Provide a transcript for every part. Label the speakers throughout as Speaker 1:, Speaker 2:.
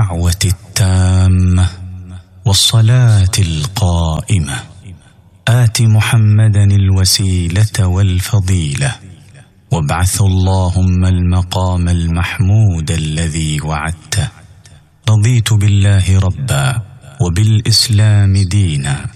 Speaker 1: الدعوه التامه والصلاه القائمه ات محمدا الوسيله والفضيله وابعث اللهم المقام المحمود الذي وعدته رضيت بالله ربا وبالاسلام دينا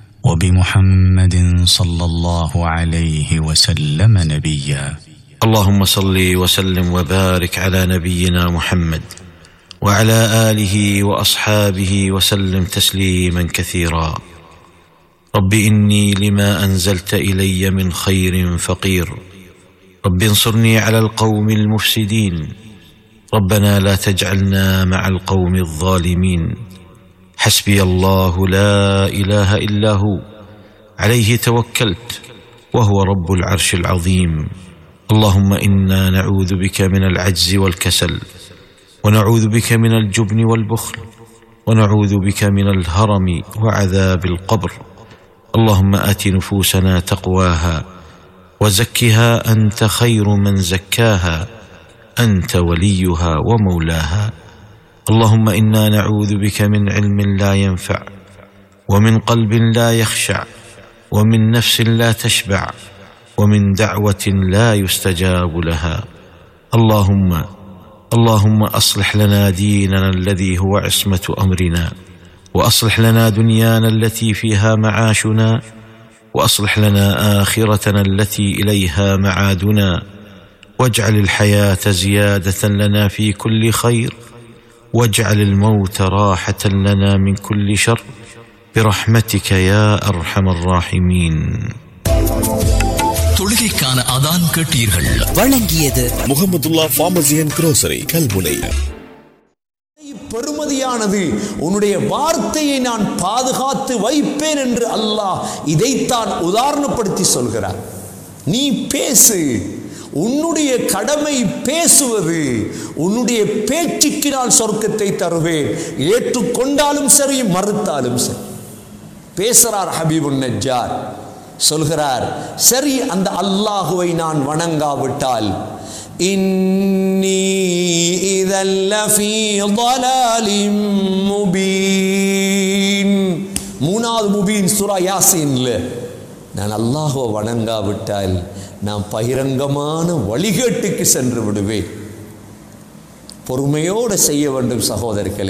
Speaker 1: وبمحمد صلى الله عليه وسلم نبيا
Speaker 2: اللهم صل وسلم وبارك على نبينا محمد وعلى اله واصحابه وسلم تسليما كثيرا رب اني لما انزلت الي من خير فقير رب انصرني على القوم المفسدين ربنا لا تجعلنا مع القوم الظالمين حسبي الله لا اله الا هو عليه توكلت وهو رب العرش العظيم اللهم انا نعوذ بك من العجز والكسل ونعوذ بك من الجبن والبخل ونعوذ بك من الهرم وعذاب القبر اللهم ات نفوسنا تقواها وزكها انت خير من زكاها انت وليها ومولاها اللهم انا نعوذ بك من علم لا ينفع ومن قلب لا يخشع ومن نفس لا تشبع ومن دعوه لا يستجاب لها اللهم اللهم اصلح لنا ديننا الذي هو عصمه امرنا واصلح لنا دنيانا التي فيها معاشنا واصلح لنا اخرتنا التي اليها معادنا واجعل الحياه زياده لنا في كل خير واجعل الموت راحه لنا من كل شر برحمتك يا ارحم الراحمين
Speaker 3: தொழுகைக்கான அதான் கேட்டீர்கள்
Speaker 4: வழங்கியது
Speaker 5: Muhammadullah pharmacy and grocery Kalmunai
Speaker 6: பெருமதியானது உன்னுடைய வார்த்தையை நான் பாதுகாத்து வைப்பேன் என்று அல்லாஹ் இதைத்தான் உதாரணப்படுத்தி சொல்கிறார் நீ பேசு உன்னுடைய கடமை பேசுவது உன்னுடைய பேச்சுக்கு நான் சொர்க்கத்தை தருவேன் ஏற்றுக்கொண்டாலும் சரி மறுத்தாலும் சரி பேசுறார் ஹபீபுன் நஜ்ஜார் சொல்கிறார் சரி அந்த அல்லாஹுவை நான் வணங்காவிட்டால் இன்னி இதல்ல ஃபீ ضلال முபீன் மூணாவது முபீன் சூரா யாசீன்ல நான் அல்லாஹுவை வணங்காவிட்டால் நான் பகிரங்கமான வழிகேட்டுக்கு சென்று விடுவேன் பொறுமையோடு செய்ய வேண்டும் சகோதரர்களே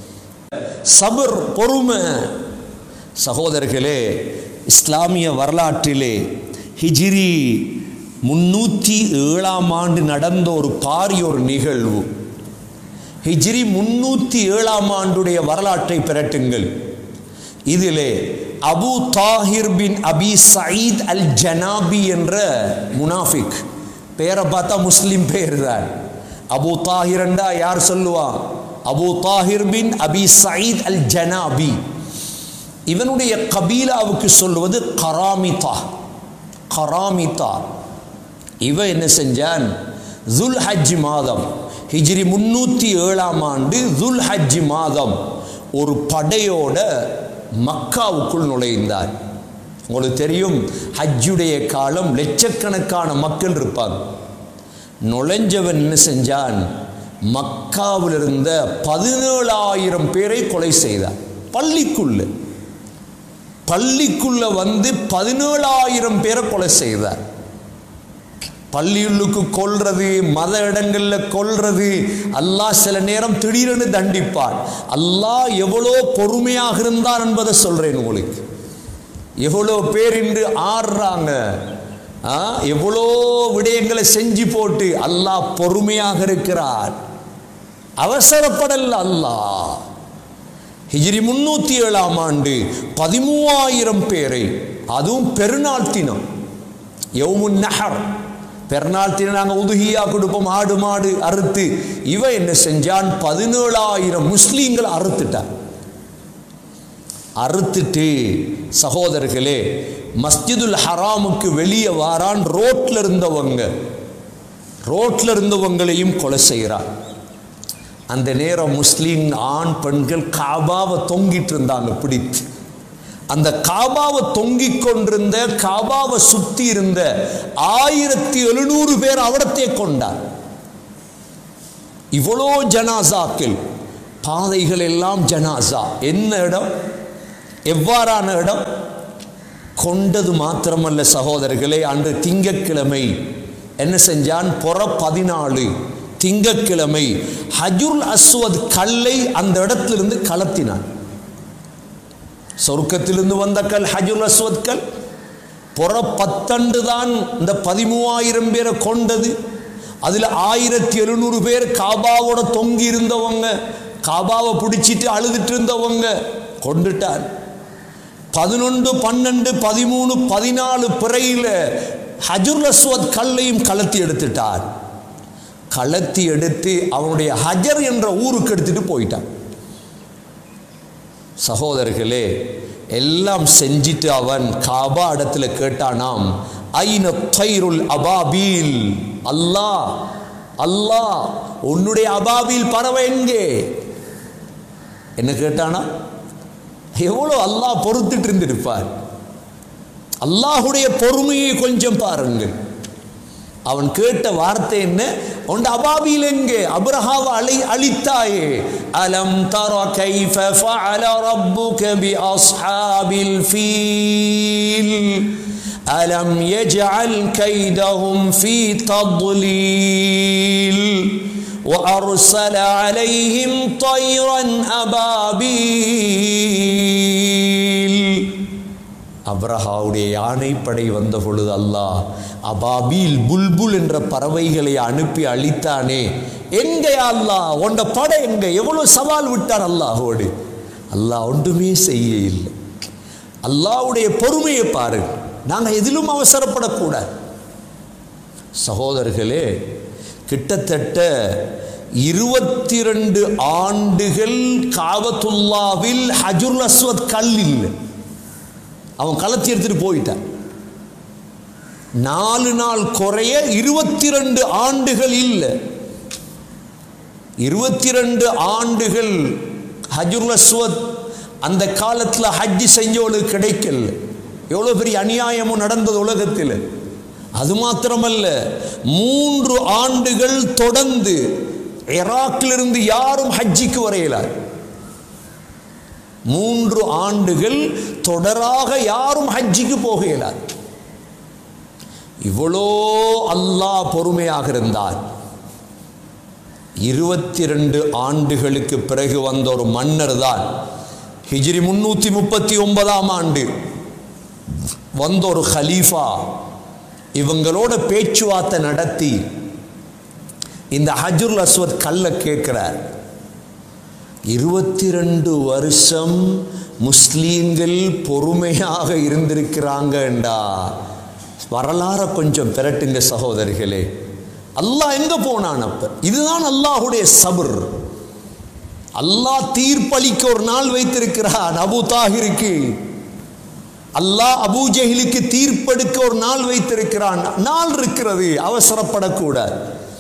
Speaker 6: சபர் பொறுமை சகோதரர்களே இஸ்லாமிய வரலாற்றிலே ஹிஜிரி முன்னூற்றி ஏழாம் ஆண்டு நடந்த ஒரு பாரிய ஒரு நிகழ்வு ஹிஜ்ரி முன்னூற்றி ஏழாம் ஆண்டுடைய வரலாற்றை பிரட்டுங்கள் இதிலே Abu Tahir bin Abi Said al Jannabi என்ற முனாஃபிக் பேரை பார்த்தா முஸ்லிம் பேர் தான் அபு தாஹிரண்டா யார் சொல்லுவா Abu Tahir bin Abi Said al Jannabi இவனுடைய கபீலாவுக்கு சொல்லுவது கராமிதா கராமிதா இவன் என்ன செஞ்சான் துல் ஹஜ் மாதம் ஹிஜ்ரி முன்னூற்றி ஏழாம் ஆண்டு துல் ஹஜ் மாதம் ஒரு படையோட மக்காவுக்குள் நுழைந்தார் உங்களுக்கு தெரியும் ஹஜ்ஜுடைய காலம் லட்சக்கணக்கான மக்கள் இருப்பாங்க நுழைஞ்சவன் என்ன செஞ்சான் மக்காவில் இருந்த பதினேழாயிரம் பேரை கொலை செய்தார் பள்ளிக்குள்ள பள்ளிக்குள்ள வந்து பதினேழாயிரம் பேரை கொலை செய்தார் பள்ளியுள்ளுக்கு கொல்றது மத இடங்கள்ல கொல்றது அல்லாஹ் சில நேரம் திடீரென தண்டிப்பான் அல்லாஹ் எவ்வளோ பொறுமையாக இருந்தான் என்பதை சொல்றேன் உங்களுக்கு எவ்வளோ பேர் இன்று ஆடுறாங்க ஆ, எவ்வளோ விடயங்களை செஞ்சு போட்டு அல்லாஹ் பொறுமையாக இருக்கிறார் அவசரப்படல அல்லாஹ் ஹிஜ்ரி முன்னூத்தி ஏழாம் ஆண்டு பதிமூவாயிரம் பேரை அதுவும் பெருநாள் தினம் யௌமுன் நஹர் பெருநாள் தினம் நாங்கள் உதுகியா கொடுப்போம் ஆடு மாடு அறுத்து இவன் என்ன செஞ்சான் பதினேழாயிரம் முஸ்லீம்கள் அறுத்துட்டான் அறுத்துட்டு சகோதரர்களே மஸ்ஜிதுல் ஹராமுக்கு வெளியே வாரான் ரோட்ல இருந்தவங்க ரோட்ல இருந்தவங்களையும் கொலை செய்கிறான் அந்த நேரம் முஸ்லீம் ஆண் பெண்கள் காபாவை தொங்கிட்டு இருந்தாங்க பிடித்து அந்த காபாவை தொங்கிக் கொண்டிருந்த காபாவை சுத்தி இருந்த ஆயிரத்தி எழுநூறு பேர் அவடத்தை கொண்டார் இவ்வளோ ஜனாசாக்கள் பாதைகள் எல்லாம் ஜனாசா என்ன இடம் எவ்வாறான இடம் கொண்டது மாத்திரமல்ல சகோதரர்களே அன்று திங்கக்கிழமை என்ன செஞ்சான் புற பதினாலு திங்கக்கிழமை ஹஜுல் அஸ்வத் கல்லை அந்த இடத்திலிருந்து கலத்தினான் சொர்க்கத்திலிருந்து வந்த கல் ஹஜுல் அஸ்வத் கல் புற பத்தண்டு தான் இந்த பதிமூவாயிரம் பேரை கொண்டது அதில் ஆயிரத்தி எழுநூறு பேர் காபாவோட தொங்கி இருந்தவங்க காபாவை பிடிச்சிட்டு அழுதுட்டு இருந்தவங்க கொண்டுட்டார் பதினொன்று பன்னெண்டு பதிமூணு பதினாலு பிறையில் ஹஜுர் அஸ்வத் கல்லையும் கலத்தி எடுத்துட்டார் கலத்தி எடுத்து அவனுடைய ஹஜர் என்ற ஊருக்கு எடுத்துட்டு போயிட்டான் சகோதரர்களே எல்லாம் செஞ்சிட்டு அவன் காபா இடத்துல கேட்டானாம் ஐன தைருல் அபாபீல் அல்லாஹ் அல்லாஹ் உன்னுடைய அபாபீல் பறவை எங்கே என்ன கேட்டானா எவ்வளோ அல்லாஹ் பொறுத்துட்டு இருந்திருப்பார் அல்லாஹுடைய பொறுமையை கொஞ்சம் பாருங்கள் அவன் கேட்ட வார்த்தை என்ன உண்ட அபாபியில் எங்கே அப்ரஹாவை அழை அழித்தாயே அலம் தர கைஃப ஃபஅல ரப்புக பி அஸ்ஹாபில் ஃபீல் அலம் யஜ்அல் கைதஹும் ஃபீ தضلீல் وأرسل عليهم طيرا أبابيل அப்ரஹாவுடைய யானைப்படை வந்த பொழுது அல்லாஹ் அபாபீல் புல்புல் என்ற பறவைகளை அனுப்பி அழித்தானே எங்க அல்லாஹ் உண்ட படை எங்க எவ்வளவு சவால் விட்டார் அல்லாஹோடு அல்லாஹ் ஒன்றுமே செய்ய இல்லை அல்லாஹ்வுடைய பொறுமையை பாருங்க நாங்கள் எதிலும் அவசரப்படக்கூடாது சகோதரர்களே கிட்டத்தட்ட இருபத்தி ரெண்டு ஆண்டுகள் காபத்துல்லாவில் ஹஜுல் அஸ்வத் கல் இல்லை அவன் கலத்தி எடுத்துட்டு போயிட்டான் நாலு நாள் குறைய இருபத்தி ரெண்டு ஆண்டுகள் இல்லை இருபத்தி ரெண்டு ஆண்டுகள் ஹஜுல் அஸ்வத் அந்த காலத்தில் ஹஜ்ஜி செஞ்சவளுக்கு கிடைக்கல எவ்வளோ பெரிய அநியாயமும் நடந்தது உலகத்தில் அது மாத்திரமல்ல மூன்று ஆண்டுகள் தொடர்ந்து இராக்கிலிருந்து யாரும் ஹஜ்ஜிக்கு வரையலார் மூன்று ஆண்டுகள் தொடராக யாரும் ஹஜ்ஜிக்கு போக இயலாது இவ்வளோ அல்லாஹ் பொறுமையாக இருந்தார் இருபத்தி ரெண்டு ஆண்டுகளுக்கு பிறகு வந்த ஒரு மன்னர் தான் ஹிஜ்ரி முன்னூற்றி முப்பத்தி ஒன்பதாம் ஆண்டு வந்த ஒரு ஹலீஃபா இவங்களோட பேச்சுவார்த்தை நடத்தி இந்த ஹஜுல் அஸ்வத் கல்லை கேட்கிறார் இருபத்தி ரெண்டு வருஷம் முஸ்லீம்கள் பொறுமையாக இருந்திருக்கிறாங்கண்டா வரலாற கொஞ்சம் பெரட்டுங்க சகோதரிகளே அல்லாஹ் எங்க போனான் அப்ப இதுதான் அல்லாஹுடைய சபர் அல்லாஹ் தீர்ப்பளிக்க ஒரு நாள் வைத்திருக்கிறான் அபு தாகிருக்கு அல்லாஹ் அபூ ஜஹிலுக்கு தீர்ப்பெடுக்க ஒரு நாள் வைத்திருக்கிறான் நாள் இருக்கிறது அவசரப்படக்கூடாது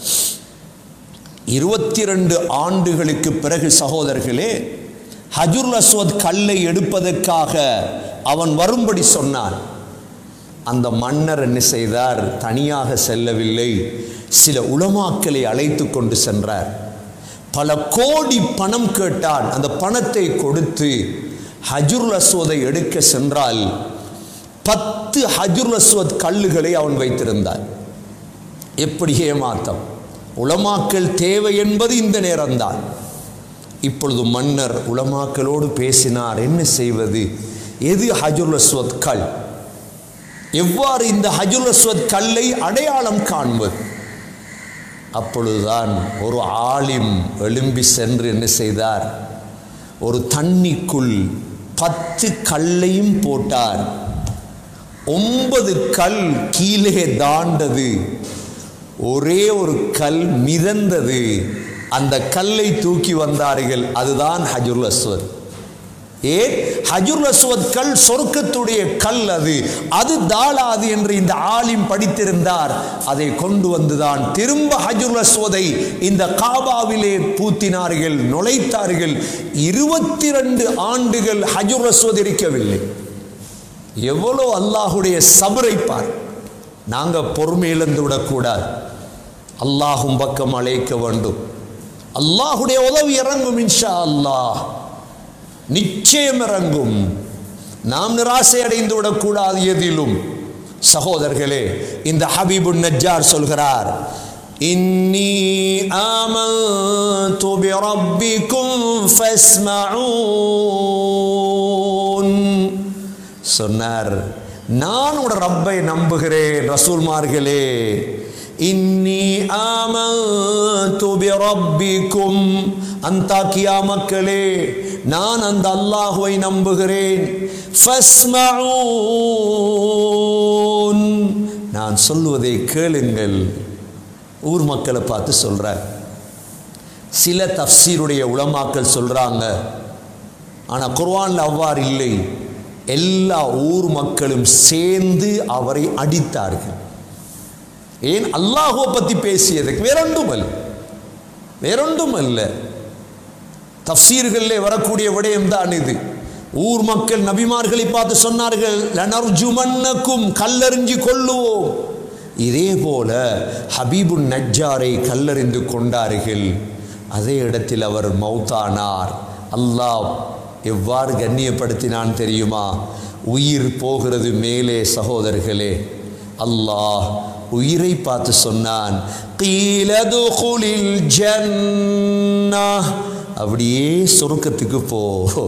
Speaker 6: இருபத்தி ரெண்டு ஆண்டுகளுக்கு பிறகு சகோதரர்களே ஹஜுர் அஸ்வத் கல்லை எடுப்பதற்காக அவன் வரும்படி சொன்னான் அந்த மன்னர் என்ன செய்தார் தனியாக செல்லவில்லை சில உலமாக்களை அழைத்து கொண்டு சென்றார் பல கோடி பணம் கேட்டான் அந்த பணத்தை கொடுத்து ஹஜுர் அஸ்வதை எடுக்க சென்றால் பத்து ஹஜுர் அஸ்வத் கல்லுகளை அவன் வைத்திருந்தார் எப்படி ஏமாத்தம் உலமாக்கள் தேவை என்பது இந்த நேரம்தான் இப்பொழுது மன்னர் உலமாக்களோடு பேசினார் என்ன செய்வது எது ஹஜுல் அஸ்வத் கல் எவ்வாறு இந்த ஹஜுல் அஸ்வத் கல்லை அடையாளம் காண்பது அப்பொழுதுதான் ஒரு ஆலிம் எழும்பி சென்று என்ன செய்தார் ஒரு தண்ணிக்குள் பத்து கல்லையும் போட்டார் ஒன்பது கல் கீழே தாண்டது ஒரே ஒரு கல் மிதந்தது அந்த கல்லை தூக்கி வந்தார்கள் அதுதான் ஹஜுல் அஸ்வத் ஏன் ஹஜுல் அஸ்வத் கல் சொர்க்கத்துடைய கல் அது அது தாளாது என்று இந்த ஆலிம் படித்திருந்தார் அதை கொண்டு வந்துதான் திரும்ப ஹஜுல் அஸ்வதை இந்த காபாவிலே பூத்தினார்கள் நுழைத்தார்கள் இருபத்தி ரெண்டு ஆண்டுகள் ஹஜுல் அஸ்வத் இருக்கவில்லை எவ்வளோ அல்லாஹுடைய சபரை பார் நாங்கள் பொறுமை இழந்து விடக்கூடாது அல்லாஹும் பக்கம் அழைக்க வேண்டும் அல்லாஹுடைய உதவி இறங்கும் இன்ஷா அல்லாஹ் நிச்சயம் இறங்கும் நாம் நிராசை அடைந்து விடக்கூடாது எதிலும் சகோதரர்களே இந்த ஹபீபுன் நஜ்ஜார் சொல்கிறார் இன்னி ஆமன்து பிரப்பிக்கும் ஃபஸ்மஊன் சொன்னார் நான் உட ரப்பை நம்புகிறேன் ரசூல்மார்களே இன்னி ஆமன்து பிரப்பிக்கும் அந்தாக்கியா மக்களே நான் அந்த அல்லாஹுவை நம்புகிறேன் ஃபஸ்மஊன் நான் சொல்வதை கேளுங்கள் ஊர் மக்களை பார்த்து சொல்றார் சில தஃசீருடைய உலமாக்கள் சொல்றாங்க ஆனா குர்ஆன்ல அவ்வாறு இல்லை எல்லா ஊர் மக்களும் சேர்ந்து அவரை அடித்தார்கள் ஏன் அல்லாஹுவை பத்தி பேசியதுக்கு வேறொன்றும் அல்ல வேறொன்றும் அல்ல தஃசீர்களிலே வரக்கூடிய விடயம் தான் இது ஊர் மக்கள் நபிமார்களை பார்த்து சொன்னார்கள் லனர்ஜுமன்னக்கும் கல்லறிஞ்சு கொள்ளுவோம் இதே போல ஹபீபுன் நஜ்ஜாரை கல்லறிந்து கொண்டார்கள் அதே இடத்தில் அவர் மௌத்தானார் அல்லாஹ் எவ்வாறு கண்ணியப்படுத்தினான் தெரியுமா உயிர் போகிறது மேலே சகோதரர்களே அல்லாஹ் உயிரை பார்த்து சொன்னான் "கீலதுகுலில் ஜன்னah." அப்படியே சொர்க்கத்துக்கு போ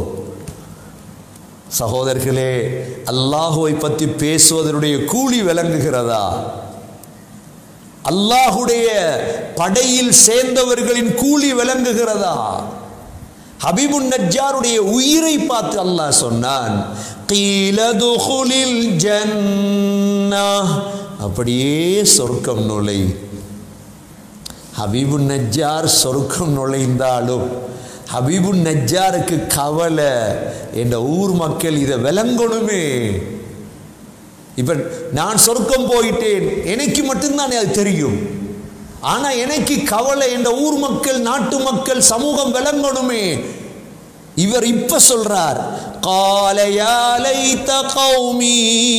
Speaker 6: சகோதரர்களே அல்லாஹுவை பற்றி பேசுவதனுடைய கூலி விளங்குகிறதா அல்லாஹுடைய படையில் சேர்ந்தவர்களின் கூலி விளங்குகிறதா ஹபீபுன் நஜ்ஜாருடைய உயிரை பார்த்து அல்லாஹ் சொன்னான் "கீலதுகுலில் ஜன்னah." அப்படியே சொர்க்கம் நுழை ஹபீபுன் நஜ்ஜார் சொர்க்கம் நுழைந்தாலும் ஹபீபுன் நஜ்ஜாருக்கு கவலை என்ற ஊர் மக்கள் இதை விளங்கணுமே இப்ப நான் சொர்க்கம் போயிட்டேன் எனக்கு மட்டும்தான் அது தெரியும் ஆனா எனக்கு கவலை என்ற ஊர் மக்கள் நாட்டு மக்கள் சமூகம் விளங்கணுமே இவர் இப்ப சொல்றார் قال يا ليت قومي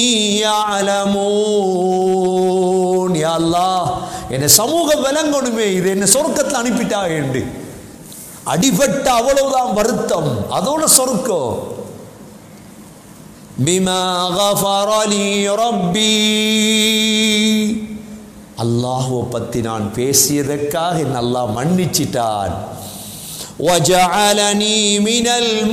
Speaker 6: يعلمون يا الله என்ன சமூகம் விளங்கணுமே இது என்ன சொர்க்கத்தில் அனுப்பிட்டா என்று அடிபட்ட அவ்வளவுதான் வருத்தம் அதோட சொர்க்கம் பிமா غفر لي ربي அல்லாஹ்வை பத்தி நான் பேசியதற்காக என்ன அல்லாஹ் மன்னிச்சிட்டான் وجعلني من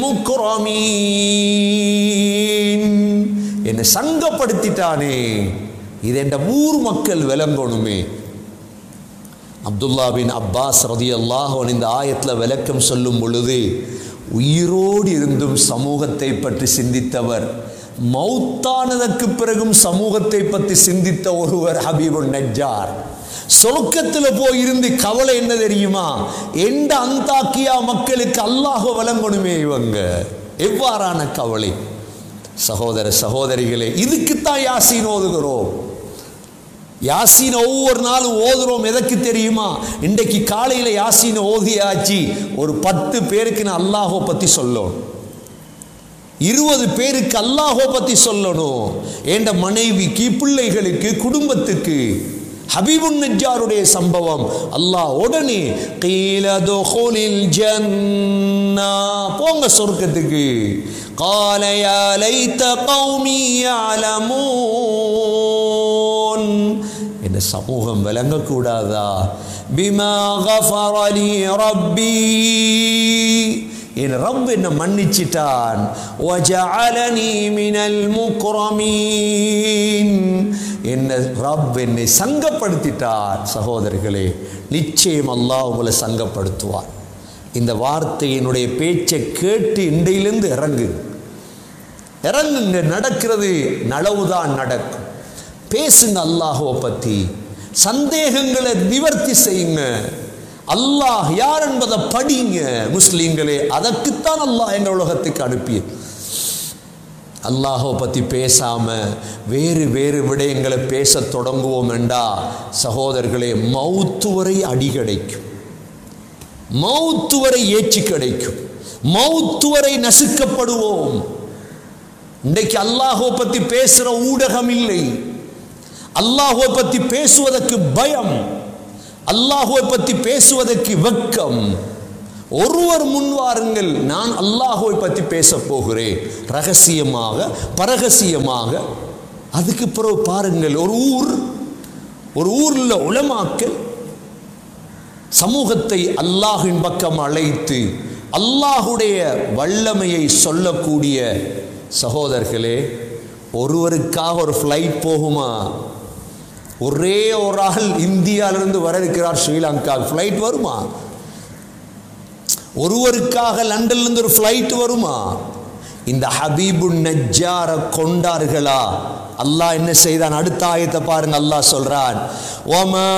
Speaker 6: المكرمين என்னை சங்கப்படுத்திட்டானே இது என்ற ஊர் மக்கள் விளங்கணுமே அப்துல்லா பின் அப்பாஸ் ரதி அல்லாஹன் இந்த ஆயத்தில் விளக்கம் சொல்லும் பொழுது உயிரோடு இருந்தும் சமூகத்தை பற்றி சிந்தித்தவர் மௌத்தானதற்கு பிறகும் சமூகத்தை பற்றி சிந்தித்த ஒருவர் ஹபீபுன் நஜ்ஜார் சொர்க்கத்தில் போய் இருந்து கவலை என்ன தெரியுமா எந்த அந்தாக்கியா மக்களுக்கு அல்லாஹ் வழங்கணுமே இவங்க எவ்வாறான கவலை சகோதர சகோதரிகளே இதுக்குத்தான் யாசீன் ஓதுகிறோம் யாசீன் ஒவ்வொரு நாளும் ஓதுறோம் எதற்கு தெரியுமா இன்றைக்கு காலையில் யாசீன் ஓதியாச்சு ஒரு பத்து பேருக்கு நான் அல்லாஹோ பற்றி சொல்லணும் இருபது பேருக்கு அல்லாஹோ பற்றி சொல்லணும் என்ற மனைவிக்கு பிள்ளைகளுக்கு குடும்பத்துக்கு ஹபீபுன் நஜ்ஜாருடைய சம்பவம் அல்லாஹ் உடனே கீல துகுலில் ஜன்னா போங்க சொர்க்கத்துக்கு قال يا ليت قومي يعلمون என்ன சமூகம் விளங்கக்கூடாதா பிமா غفر لي ربي என் ரப் என்னை மன்னிச்சிட்டான் وجعلني من المكرمين என்ன ரப் என்னை சங்கப்படுத்திட்டார் சகோதரர்களே நிச்சயம் அல்லாஹ் உங்களை சங்கப்படுத்துவார் இந்த வார்த்தையினுடைய பேச்சை கேட்டு இன்றையிலிருந்து இறங்கு இறங்குங்க நடக்கிறது நலவுதான் நடக்கும் பேசுங்க அல்லாஹுவை பற்றி சந்தேகங்களை நிவர்த்தி செய்யுங்க அல்லாஹ் யார் என்பதை படிங்க முஸ்லீம்களே அதற்குத்தான் அல்லாஹ் எங்கள் உலகத்துக்கு அனுப்பிய அல்லாஹை பற்றி பேசாம வேறு வேறு விடயங்களை பேசத் தொடங்குவோம் என்றா சகோதரர்களே மௌத்து வரை அடி கிடைக்கும் மௌத்து வரை ஏற்றி கிடைக்கும் மௌத்து வரை நசுக்கப்படுவோம் இன்றைக்கு அல்லாஹோ பற்றி பேசுகிற ஊடகம் இல்லை அல்லாஹோ பற்றி பேசுவதற்கு பயம் அல்லாஹுவை பற்றி பேசுவதற்கு வெட்கம் ஒருவர் முன்வாருங்கள் நான் அல்லாஹுவை பற்றி பேச போகிறேன் ரகசியமாக பரகசியமாக அதுக்கு பிறகு பாருங்கள் ஒரு ஊர் ஒரு ஊரில் உளமாக்கல் சமூகத்தை அல்லாஹின் பக்கம் அழைத்து அல்லாஹுடைய வல்லமையை சொல்லக்கூடிய சகோதரர்களே ஒருவருக்காக ஒரு ஃப்ளைட் போகுமா ஒரே ஒரு ஆள் இந்தியாவிலிருந்து வர இருக்கிறார் ஸ்ரீலங்கா ஃப்ளைட் வருமா ஒருவருக்காக லண்டன்லேருந்து ஒரு ஃப்ளைட் வருமா இந்த ஹபீபு நஜ்ஜார கொண்டார்களா அல்லாஹ் என்ன செய்தான் அடுத்த ஆயத்தை பாருங்க அல்லாஹ் சொல்றான் ஓமா